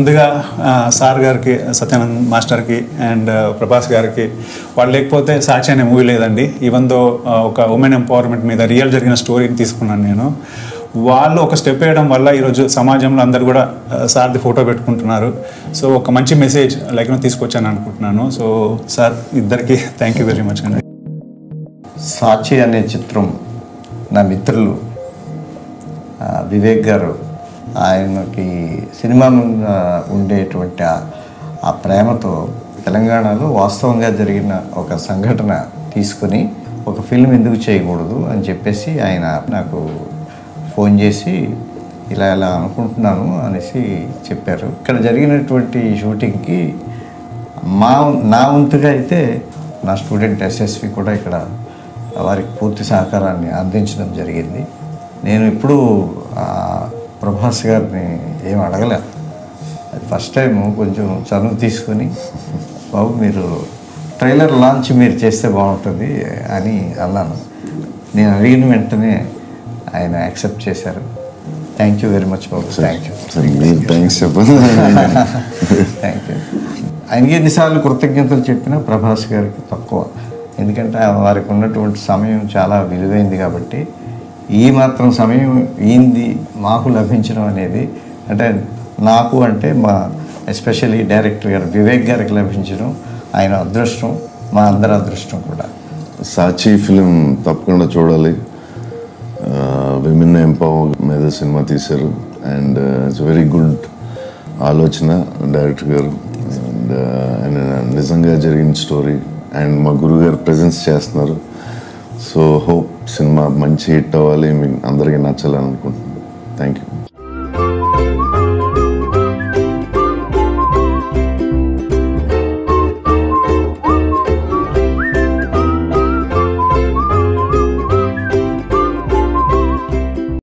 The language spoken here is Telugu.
ముందుగా ఆ, సార్ గారికి సత్యానంద్ మాస్టర్కి అండ్ ప్రభాస్ గారికి వాళ్ళు లేకపోతే సాక్షి అనే మూవీ లేదండి ఈవెన్ దో ఒక ఉమెన్ ఎంపవర్మెంట్ మీద రియల్ జరిగిన స్టోరీని తీసుకున్నాను నేను వాళ్ళు ఒక స్టెప్ వేయడం వల్ల ఈరోజు సమాజంలో అందరు కూడా ఆ, సార్ది ఫోటో పెట్టుకుంటున్నారు సో ఒక మంచి మెసేజ్ లైక్ తీసుకొచ్చాను అనుకుంటున్నాను సో సార్ ఇద్దరికి థ్యాంక్ యూ వెరీ మచ్ అండి సాక్షి అనే చిత్రం నా మిత్రులు ఆ, వివేక్ గారు ఆయనకి సినిమా మీద ఉండేటువంటి ఆ- ఆ ప్రేమతో తెలంగాణలో వాస్తవంగా జరిగిన ఒక సంఘటన తీసుకొని ఒక ఫిల్మ్ ఎందుకు చేయకూడదు అని చెప్పేసి ఆయన నాకు ఫోన్ చేసి ఇలా ఇలా అనుకుంటున్నాను అనేసి చెప్పారు ఇక్కడ జరిగినటువంటి షూటింగ్కి మా నా వంతుగా అయితే నా స్టూడెంట్ ఎస్ఎస్వి కూడా ఇక్కడ వారికి పూర్తి సహకారాన్ని అందించడం జరిగింది నేను ఇప్పుడు ఆ, ప్రభాస్ గారిని ఏం అడగలే అది ఫస్ట్ టైం కొంచెం చనువు తీసుకొని బాబు మీరు ట్రైలర్ లాంచ్ మీరు చేస్తే బాగుంటుంది అని అన్నాను నేను అడిగిన వెంటనే ఆయన యాక్సెప్ట్ చేశారు థ్యాంక్ యూ వెరీ మచ్ బాబు థ్యాంక్ యూ మీరు థ్యాంక్స్ చెప్పండి థ్యాంక్ యూ ఆయనకి ఎన్నిసార్లు కృతజ్ఞతలు చెప్పినా ప్రభాస్ గారికి తక్కువ ఎందుకంటే వారికి ఉన్నటువంటి సమయం చాలా విలువైంది కాబట్టి ఈ మాత్రం సమయం ఈంది మాకు లభించడం అనేది అంటే నాకు అంటే మా ఎస్పెషల్లీ డైరెక్టర్ గారు వివేక్ గారికి లభించడం ఆయన అదృష్టం మా అందరి అదృష్టం కూడా సాక్షి ఫిలిం తప్పకుండా చూడాలి విమెన్ ఎంపవర్ మీద సినిమా తీశారు అండ్ ఇట్స్ వెరీ గుడ్ ఆలోచన డైరెక్టర్ గారు అండ్ ఆయన నిజంగా జరిగిన స్టోరీ అండ్ మా గురుగారు ప్రజెన్స్ చేస్తున్నారు సో హోప్ సినిమా మంచి హిట్ అవ్వాలి మీకు అందరికీ నచ్చాలని అనుకుంటున్నాను థ్యాంక్ యూ